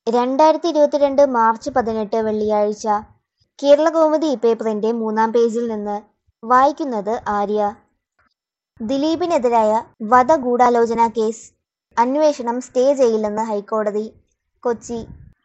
രണ്ടായിരത്തി ഇരുപത്തിരണ്ട് മാർച്ച് പതിനെട്ട് വെള്ളിയാഴ്ച കേരളകൗമുദി പേപ്പറിന്റെ മൂന്നാം പേജിൽ നിന്ന് വായിക്കുന്നത് ആര്യ ദിലീപിനെതിരായ വധഗൂഢാലോചന കേസ് അന്വേഷണം സ്റ്റേ ചെയ്യില്ലെന്ന് ഹൈക്കോടതി കൊച്ചി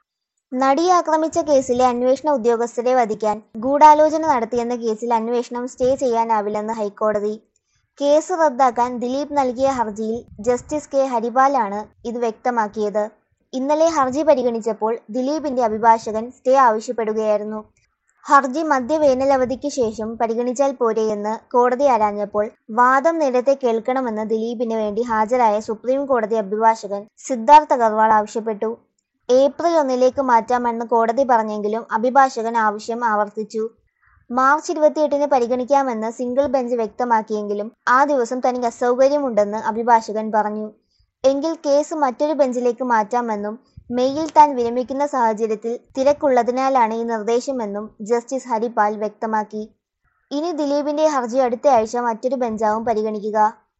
നടിയെ ആക്രമിച്ച കേസിലെ അന്വേഷണ ഉദ്യോഗസ്ഥരെ വധിക്കാൻ ഗൂഢാലോചന നടത്തിയെന്ന കേസിൽ അന്വേഷണം സ്റ്റേ ചെയ്യാനാവില്ലെന്ന് ഹൈക്കോടതി കേസ് റദ്ദാക്കാൻ ദിലീപ് നൽകിയ ഹർജിയിൽ ജസ്റ്റിസ് കെ ഹരിപാലാണ് ഇത് വ്യക്തമാക്കിയത് ഇന്നലെ ഹർജി പരിഗണിച്ചപ്പോൾ ദിലീപിന്റെ അഭിഭാഷകൻ സ്റ്റേ ആവശ്യപ്പെടുകയായിരുന്നു ഹർജി മധ്യവേനലവധിക്ക് ശേഷം പരിഗണിച്ചാൽ പോരെയെന്ന് കോടതി ആരാഞ്ഞപ്പോൾ വാദം നേരത്തെ കേൾക്കണമെന്ന് ദിലീപിന് വേണ്ടി ഹാജരായ സുപ്രീം കോടതി അഭിഭാഷകൻ സിദ്ധാർത്ഥ് അഗർവാൾ ആവശ്യപ്പെട്ടു ഏപ്രിൽ ഒന്നിലേക്ക് മാറ്റാമെന്ന് കോടതി പറഞ്ഞെങ്കിലും അഭിഭാഷകൻ ആവശ്യം ആവർത്തിച്ചു മാർച്ച് ഇരുപത്തിയെട്ടിന് പരിഗണിക്കാമെന്ന് സിംഗിൾ ബെഞ്ച് വ്യക്തമാക്കിയെങ്കിലും ആ ദിവസം തനിക്ക് അസൗകര്യമുണ്ടെന്ന് അഭിഭാഷകൻ പറഞ്ഞു എങ്കിൽ കേസ് മറ്റൊരു ബെഞ്ചിലേക്ക് മാറ്റാമെന്നും മെയ്യിൽ താൻ വിരമിക്കുന്ന സാഹചര്യത്തിൽ തിരക്കുള്ളതിനാലാണ് ഈ നിർദ്ദേശമെന്നും ജസ്റ്റിസ് ഹരിപാൽ വ്യക്തമാക്കി ഇനി ദിലീപിന്റെ ഹർജി അടുത്ത ആഴ്ച മറ്റൊരു ബെഞ്ചാവും പരിഗണിക്കുക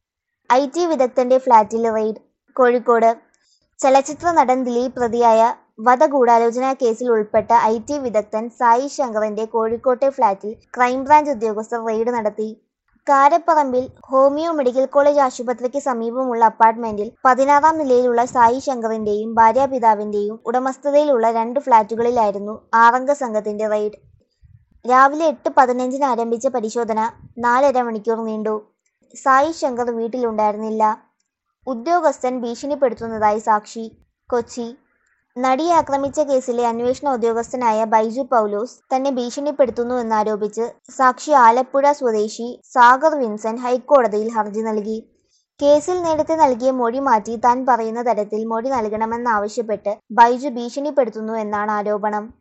ഐ ടി വിദഗ്ധന്റെ ഫ്ളാറ്റിൽ റെയ്ഡ് കോഴിക്കോട് ചലച്ചിത്ര നടൻ ദിലീപ് പ്രതിയായ വധഗൂഢാലോചന കേസിൽ ഉൾപ്പെട്ട ഐ ടി വിദഗ്ധൻ സായി ശങ്കറിന്റെ കോഴിക്കോട്ടെ ഫ്ളാറ്റിൽ ക്രൈംബ്രാഞ്ച് ഉദ്യോഗസ്ഥർ റെയ്ഡ് നടത്തി കാരപ്പറമ്പിൽ ഹോമിയോ മെഡിക്കൽ കോളേജ് ആശുപത്രിക്ക് സമീപമുള്ള അപ്പാർട്ട്മെന്റിൽ പതിനാറാം നിലയിലുള്ള സായി ശങ്കറിന്റെയും ഭാര്യാപിതാവിന്റെയും ഉടമസ്ഥതയിലുള്ള രണ്ട് ഫ്ളാറ്റുകളിലായിരുന്നു ആറംഗ സംഘത്തിന്റെ റെയ്ഡ് രാവിലെ എട്ട് പതിനഞ്ചിന് ആരംഭിച്ച പരിശോധന നാലര മണിക്കൂർ നീണ്ടു സായി ശങ്കർ വീട്ടിലുണ്ടായിരുന്നില്ല ഉദ്യോഗസ്ഥൻ ഭീഷണിപ്പെടുത്തുന്നതായി സാക്ഷി കൊച്ചി നടിയെ ആക്രമിച്ച കേസിലെ അന്വേഷണ ഉദ്യോഗസ്ഥനായ ബൈജു പൗലോസ് തന്നെ ഭീഷണിപ്പെടുത്തുന്നു എന്നാരോപിച്ച് സാക്ഷി ആലപ്പുഴ സ്വദേശി സാഗർ വിൻസെന്റ് ഹൈക്കോടതിയിൽ ഹർജി നൽകി കേസിൽ നേരത്തെ നൽകിയ മൊഴി മാറ്റി താൻ പറയുന്ന തരത്തിൽ മൊഴി നൽകണമെന്നാവശ്യപ്പെട്ട് ബൈജു ഭീഷണിപ്പെടുത്തുന്നു എന്നാണ് ആരോപണം